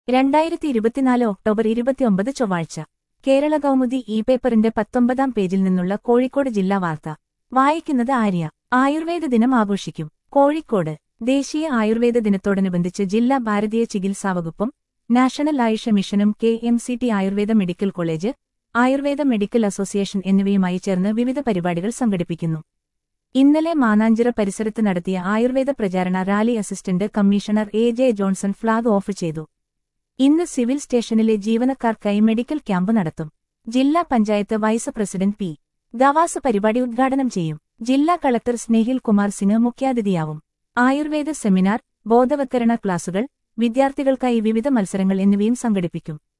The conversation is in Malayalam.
രണ്ടായിരത്തി ഇരുപത്തിനാല് ഒക്ടോബർ ഇരുപത്തിയൊമ്പത് ചൊവ്വാഴ്ച കേരള കൗമുദി ഇ പേപ്പറിന്റെ പത്തൊമ്പതാം പേജിൽ നിന്നുള്ള കോഴിക്കോട് ജില്ലാ വാർത്ത വായിക്കുന്നത് ആര്യ ആയുർവേദ ദിനം ആഘോഷിക്കും കോഴിക്കോട് ദേശീയ ആയുർവേദ ദിനത്തോടനുബന്ധിച്ച് ജില്ലാ ഭാരതീയ ചികിത്സാ വകുപ്പും നാഷണൽ ആയുഷ മിഷനും K M C T Ayurveda medical college Ayurveda medical association എന്നിവയുമായി ചേർന്ന് വിവിധ പരിപാടികൾ സംഘടിപ്പിക്കുന്നു ഇന്നലെ മാനാഞ്ചിറ പരിസരത്ത് നടത്തിയ ആയുർവേദ പ്രചാരണ rally assistant commissioner A J Johnson flag off ചെയ്തു ഇന്ന് സിവിൽ സ്റ്റേഷനിലെ ജീവനക്കാർക്കായി മെഡിക്കൽ ക്യാമ്പ് നടത്തും ജില്ലാ panchayat vice president P Gavas പരിപാടി ഉദ്ഘാടനം ചെയ്യും ജില്ലാ കളക്ടർ സ്നേഹിൽ കുമാർ സിംഗ് മുഖ്യാതിഥിയാവും ആയുർവേദ സെമിനാർ ബോധവത്കരണ ക്ലാസുകൾ വിദ്യാർത്ഥികൾക്കായി വിവിധ മത്സരങ്ങൾ എന്നിവയും സംഘടിപ്പിക്കും